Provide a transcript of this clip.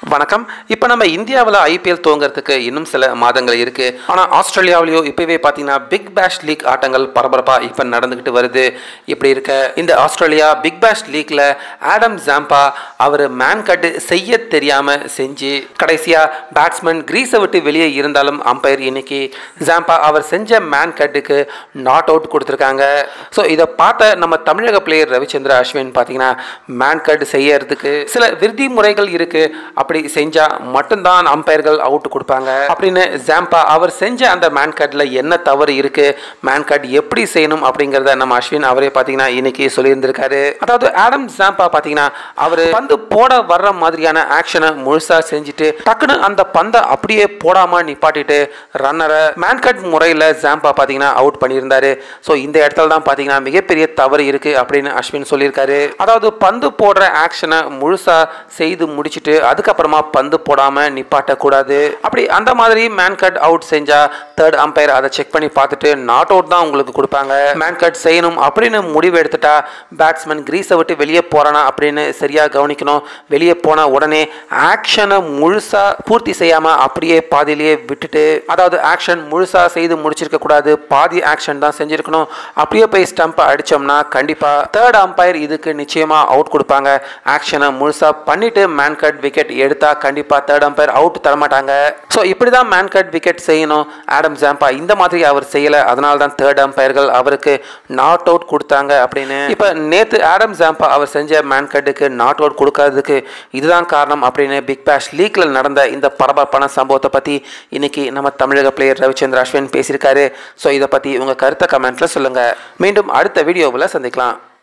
வணக்கம் இப்போ நம்ம இந்தியாவில் ஐபிஎல் துவங்குறதுக்கு இன்னும் சில மாதங்கள் இருக்கு ஆனால் ஆஸ்திரேலியாவிலேயோ இப்போவே பார்த்தீங்கன்னா பிக் பேஷ் லீக் ஆட்டங்கள் பரபரப்பாக இப்போ நடந்துக்கிட்டு வருது இப்படி இருக்க இந்த ஆஸ்திரேலியா பிக் பேஷ் லீக்ல ஆடம் ஜாம்பா அவர் மேன் கட்டு செய்ய தெரியாமல் செஞ்சு கடைசியாக பேட்ஸ்மேன் கிரீஸை விட்டு வெளியே இருந்தாலும் அம்பையர் இன்னைக்கு ஜாம்பா அவர் செஞ்ச மேன் கட்டுக்கு நாட் அவுட் கொடுத்துருக்காங்க ஸோ இதை பார்த்த நம்ம தமிழக பிளேயர் ரவிச்சந்திர அஸ்வின் பார்த்தீங்கன்னா மேன் கட் செய்யறதுக்கு சில விருதி முறைகள் இருக்கு அப்படி செஞ்சா மட்டும்தான் அம்பையர்கள் அவுட் கொடுப்பாங்க அப்படின்னு ஜாம்பா அவர் செஞ்ச அந்த மேன் கட்ல என்ன தவறு இருக்கு மேன் கட் எப்படி செய்யணும் அப்படிங்கிறத நம்ம அஸ்வின் அவரே பார்த்தீங்கன்னா இன்னைக்கு சொல்லியிருந்திருக்காரு அதாவது ஆடம் ஜாம்பா பார்த்தீங்கன்னா அவர் பந்து போட வர்ற மாதிரியான ஆக்ஷனை முழுசா செஞ்சுட்டு டக்குன்னு அந்த பந்தை அப்படியே போடாம நிப்பாட்டிட்டு ரன்னரை மேன் கட் முறையில் ஜாம்பா பார்த்தீங்கன்னா அவுட் பண்ணியிருந்தாரு ஸோ இந்த இடத்துல தான் பார்த்தீங்கன்னா மிகப்பெரிய தவறு இருக்கு அப்படின்னு அஸ்வின் சொல்லியிருக்காரு அதாவது பந்து போடுற ஆக்ஷனை முழுசா செய்து முடிச்சிட்டு அதுக்கப்புறமா பந்து போடாம நிப்பாட்டக்கூடாது அப்படி அந்த மாதிரி மேன் கட் அவுட் செஞ்சா தேர்ட் அம்பையர் அதை செக் பண்ணி பார்த்துட்டு நாட் அவுட் தான் உங்களுக்கு கொடுப்பாங்க மேன் கட் செய்யணும் அப்படின்னு முடிவு எடுத்துட்டா பேட்ஸ்மேன் கிரீஸை விட்டு வெளியே போறானா அப்படின்னு சரியா கவனிக்கணும் வெளியே போன உடனே ஆக்ஷனை முழுசா பூர்த்தி செய்யாம அப்படியே பாதியிலேயே விட்டுட்டு அதாவது ஆக்ஷன் முழுசா செய்து முடிச்சிருக்க கூடாது பாதி ஆக்ஷன் தான் செஞ்சிருக்கணும் அப்படியே போய் ஸ்டம்ப் அடிச்சோம்னா கண்டிப்பா தேர்ட் அம்பையர் இதுக்கு நிச்சயமா அவுட் கொடுப்பாங்க ஆக்ஷனை முழுசா பண்ணிட்டு மேன் கட் விக்கெட் எடுத்தா கண்டிப்பா தேர்ட் அம்பையர் அவுட் தரமாட்டாங்க ஸோ இப்படி தான் மேன் கட் விக்கெட் செய்யணும் ஆடம் ஜாம்பா இந்த மாதிரி அவர் செய்யல அதனால தான் தேர்ட் அம்பையர்கள் அவருக்கு நாட் அவுட் கொடுத்தாங்க அப்படின்னு இப்போ நேத்து ஆடம் ஜாம்பா அவர் செஞ்ச மேன் கட்டுக்கு நாட் அவுட் கொடுக்காததுக்கு இதுதான் காரணம் அப்படின்னு பிக் பேஷ் லீக்ல நடந்த இந்த பரபரப்பான சம்பவத்தை பத்தி இன்னைக்கு நம்ம தமிழக பிளேயர் ரவிச்சந்திர அஸ்வின் பேசியிருக்காரு ஸோ இதை பத்தி உங்க கருத்தை கமெண்ட்ல சொல்லுங்க மீண்டும் அடுத்த வீடியோவில் சந்திக்கலாம்